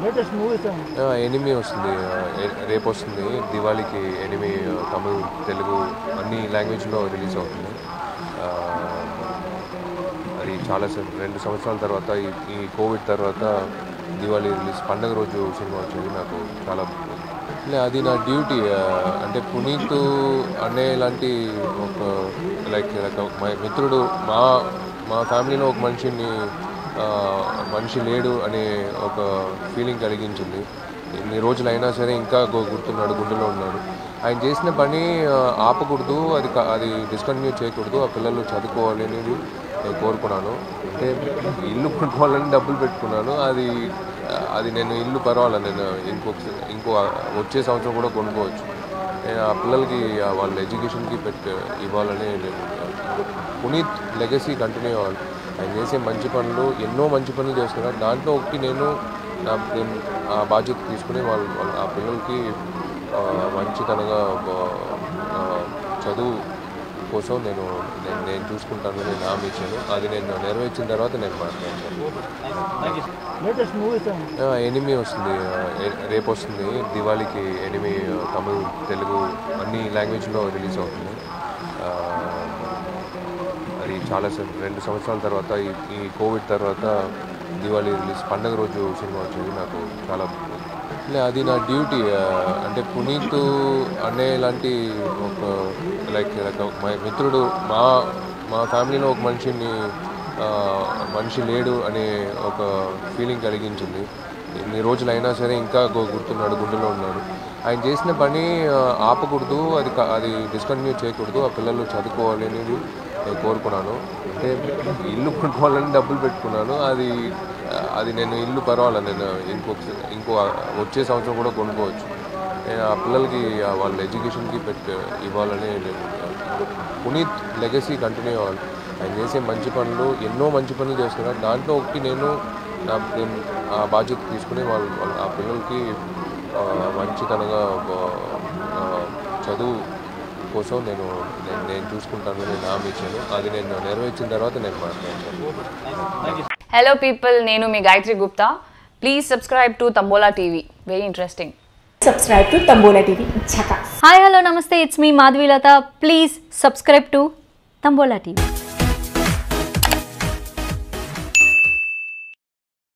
Latest movies enemy వస్తుంది ఆ, ఎ- రేపు వస్తుంది దివాళీకి ఎనిమి ఆ, తమిళ్ తెలుగు అన్ని లాంగ్వేజ్లో రిలీజ్ అవుతుంది ఆ, అది చాలా సం- రెండు సంవత్సరాల తర్వాత ఈ ఈ కోవిడ్ తర్వాత దివాళీ రిలీజ్ పండగ రోజు సినిమా వచ్చింది నాకు చాలా లే అది నా డ్యూటీ ఆ, అంటే పునీత్ అనే లాంటి ఒక లైక్ లైక్ మా మిత్రుడు మా మా ఫ్యామిలీలో ఒక మనిషిని ఆ, మనిషి లేడు అనే ఒక ఫీలింగ్ కలిగించింది ఇన్ని రోజులైనా సరే ఇంకా గు- గుర్తున్నాడు గుండెలో ఉన్నాడు ఆయన చేసిన పని ఆ, ఆపకూడదు అది క- అది డిస్కంటిన్యూ చేయకూడదు ఆ పిల్లలు చదువుకోవాలి అనేది నేను కోరుకున్నాను అంటే ఇల్లు కొనుక్కోవాలని డబ్బులు పెట్టుకున్నాను అది ఆ, అది నేను ఇల్లు పర్వాలేదు నేను ఇంకొక ఇంకో వచ్చే సంవత్సరం కూడా కొనుక్కోవచ్చు నేను ఆ పిల్లలకి ఆ వాళ్ళ ఎడ్యుకేషన్కి పెట్టి ఇవ్వాలని నేను పునీత్ లెగసీ కంటిన్యూ అవ్వాలి ఆయన చేసే మంచి పనులు ఎన్నో మంచి పనులు చేస్తున్నారు దాంట్లో ఒకటి నేను నా నేను ఆ బాధ్యత తీసుకుని వాళ్ళు వాళ్ళ ఆ పిల్లలకి ఆ, మంచితనంగా ఆ, ఆ, చదువు కోసం నేను నేను నేను చూసుకుంటాను నేను హామీ ఇచ్చాను అది నేను నెరవేర్చిన తర్వాత నేను మాట్లాడతాను లేటెస్ట్ మూవీస్ ఆ, ఎనిమి వస్తుంది ఆ, ఎ- రేపు వస్తుంది దివాళీకి ఎనిమి ఆ, తమిళ్ తెలుగు అన్ని లాంగ్వేజ్లో రిలీజ్ అవుతుంది ఆ, అది చాలా సం- రెండు సంవత్సరాల తర్వాత ఈ ఈ కోవిడ్ తర్వాత దివాళీ రిలీజ్ పండగ రోజు సినిమా వచ్చింది నాకు చాలా లే అది నా డ్యూటీ ఆ, అంటే పునీత్ అనే లాంటి ఒక లైక్ లైక్ మా మిత్రుడు మా మా ఫ్యామిలీలో ఒక మనిషిని ఆ, మనిషి లేడు అనే ఒక ఫీలింగ్ కలిగించింది ఇన్ని రోజులైనా సరే ఇంకా గు- గుర్తున్నాడు గుండెలో ఉన్నాడు ఆయన చేసిన పని ఆ, ఆపకూడదు అది క- అది డిస్కంటిన్యూ చేయకూడదు ఆ పిల్లలు చదువుకోవాలి అనేది నేను కోరుకున్నాను అంటే ఇల్లు కొనుక్కోవాలని డబ్బులు పెట్టుకున్నాను అది ఆ, అది నేను ఇల్లు పర్వాలేదు నేను ఇంకొక ఇంకో వచ్చే సంవత్సరం కూడా కొనుక్కోవచ్చు నేను ఆ పిల్లలకి ఆ వాళ్ళ ఎడ్యుకేషన్కి పెట్టి ఇవ్వాలని నేను పునీత్ లెగసీ కంటిన్యూ అవ్వాలి ఆయన చేసే మంచి పనులు ఎన్నో మంచి పనులు చేస్తున్నారు దాంట్లో ఒకటి నేను నా నేను ఆ బాధ్యత తీసుకుని వాళ్ళ వాళ్ళ ఆ పిల్లలకి ఆ, మంచితనంగా ఆ, ఆ, చదువు కోసం నేను నేను నేను చూసుకుంటాను నేను హామీ ఇచ్చాను అది నేను నెరవేర్చిన తర్వాత నేను మాట్లాడతాను హలో పీపుల్ నేను మీ Gayatri Gupta please subscribe to Tambola TV very interesting subscribe to Tambola TV. Chaka. Hi hello namaste it's me Madhavilatha please subscribe to Tambola TV